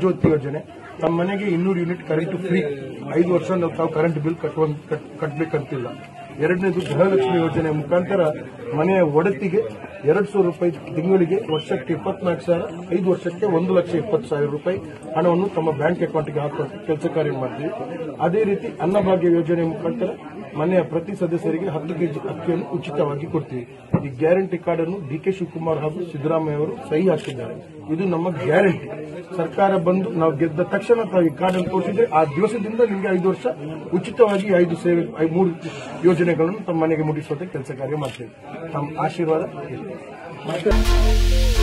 ಜ್ಯೋತಿ ಯೋಜನೆ ತಮ್ಮ ಮನೆಗೆ ಇನ್ನೂರು ಯೂನಿಟ್ ಕರೆಂಟ್ ಫ್ರೀ ಐದು ವರ್ಷ ನಾವು ತಾವು ಕರೆಂಟ್ ಬಿಲ್ ಕಟ್ಟುವ ಕಟ್- ಕಟ್ಬೇಕಂತಿಲ್ಲ ಎರಡನೇದು ಗೃಹಲಕ್ಷ್ಮಿ ಯೋಜನೆ ಮುಖಾಂತರ ಮನೆಯ ಒಡತಿಗೆ ಎರಡು ಸಾವಿರ ರೂಪಾಯಿ ತಿಂಗಳಿಗೆ ವರ್ಷಕ್ಕೆ ಇಪ್ಪತ್ನಾಲ್ಕು ಸಾವಿರ ಐದು ವರ್ಷಕ್ಕೆ ಒಂದು ಲಕ್ಷ ಇಪ್ಪತ್ತು ಸಾವಿರ ರೂಪಾಯಿ ಹಣವನ್ನು ತಮ್ಮ ಬ್ಯಾಂಕ್ ಅಕೌಂಟ್ಗೆ ಹಾಕುವ ಕೆಲಸ ಕಾರ್ಯ ಮಾಡ್ತೀವಿ ಅದೇ ರೀತಿ ಅನ್ನಭಾಗ್ಯ ಯೋಜನೆ ಮುಖಾಂತರ ಮನೆಯ ಪ್ರತಿ ಸದಸ್ಯರಿಗೆ ಹತ್ತು ಕೆಜಿ ಅಕ್ಕಿಯನ್ನು ಉಚಿತವಾಗಿ ಕೊಡ್ತೀವಿ ಈ ಗ್ಯಾರಂಟಿ ಕಾರ್ಡ್ ಅನ್ನು ಡಿ ಕೆ ಶಿವಕುಮಾರ್ ಹಾಗೂ ಸಿದ್ದರಾಮಯ್ಯ ಅವರು ಸಹಿ ಹಾಕಿದ್ದಾರೆ ಇದು ನಮ್ಮ ಗ್ಯಾರಂಟಿ ಸರ್ಕಾರ ಬಂದು ನಾವು ಗೆದ್ದ ತಕ್ಷಣ ತಾವು ಈ ಕಾರ್ಡ್ ಅನ್ನು ತೋರಿಸಿದ್ರೆ ಆ ದಿವಸದಿಂದ ನಿಮಗೆ ಐದು ವರ್ಷ ಉಚಿತವಾಗಿ ಈ ಐದು ಸೇವೆ ಐ- ಮೂರು ಯೋಜನೆಗಳನ್ನು ತಮ್ಮ ಮನೆಗೆ ಮುಟ್ಟಿಸುವಂತೆ ಕೆಲಸ ಕಾರ್ಯ ಮಾಡ್ತೇವೆ ತಮ್ಮ ಆಶೀರ್ವಾದ ಇರಲಿ.